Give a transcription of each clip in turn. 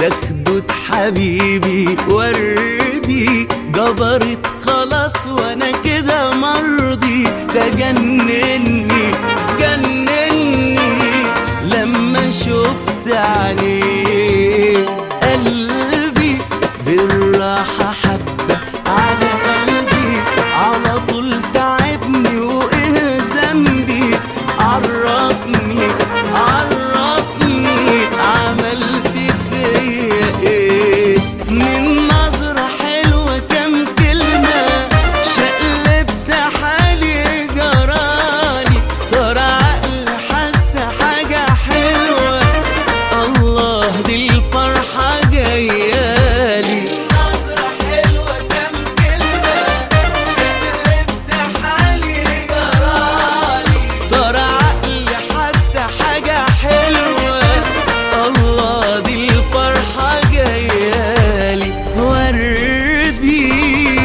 ده خدود حبيبي وردي جبرت خلاص وانا كده مرضي ده جنني جنني لما شفت عينيه قلبي بالراحة حبة على قلبي على طول تعبني وايه ذنبي عرفني عرفني عملت فيا ايه من نظرة حلوة كم كلمة شقلبت حالي جرالي ترى عقل حس حاجة حلوة الله دي الفرحة جايالي نظرة حلوة كم كلمة شقلبت حالي جرالي ترى عقل حس حاجة حلوة الله دي الفرحة جايالي وردي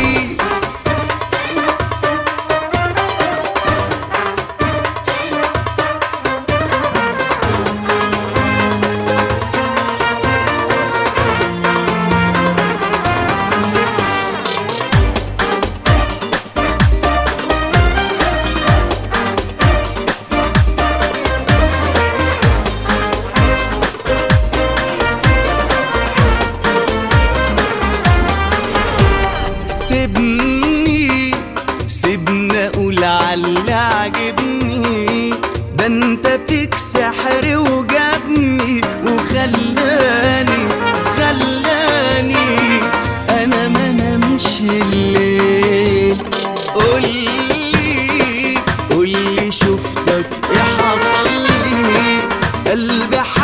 سيبني سيبني اقول على عجبني ده انت فيك سحر وجابني وخلاني خلاني انا ما نمشي الليل قولي قولي شفتك ايه حصل لي قلبي